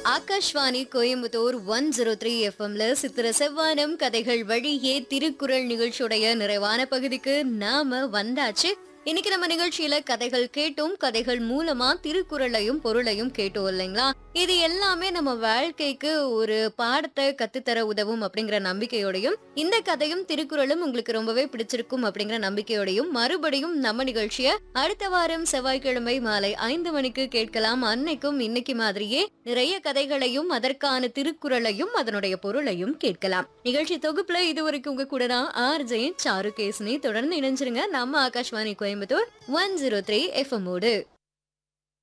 Akashvani Coimbatore one zero three எஃப்எம்ல சித்திர செவ்வானம் கதைகள் வழியே திருக்குறள் நிகழ்ச்சியுடைய நிறைவான பகுதிக்கு நாம வந்தாச்சு இன்னைக்கு நம்ம நிகழ்ச்சியில கதைகள் கேட்டோம் கதைகள் மூலமா திருக்குறளையும் பொருளையும் கேட்டோம் இல்லைங்களா இது எல்லாமே நம்ம வாழ்க்கைக்கு ஒரு பாடத்தை கத்துத்தர உதவும் அப்படிங்கிற நம்பிக்கையோடையும் இந்த கதையும் திருக்குறளும் உங்களுக்கு ரொம்பவே பிடிச்சிருக்கும் அப்படிங்கிற நம்பிக்கையோடையும் மறுபடியும் நம்ம நிகழ்ச்சிய அடுத்த வாரம் செவ்வாய்க்கிழமை மாலை ஐந்து மணிக்கு கேட்கலாம் அன்னைக்கும் இன்னைக்கு மாதிரியே நிறைய கதைகளையும் அதற்கான திருக்குறளையும் அதனுடைய பொருளையும் கேட்கலாம் நிகழ்ச்சி தொகுப்புல இதுவரைக்கும் உங்க கூட நான் ஆர் ஜெயின் சாரு கேஸ்னி தொடர்ந்து இணைஞ்சிருங்க நம்ம Akashvani Coimbatore one zero three FM ஓடு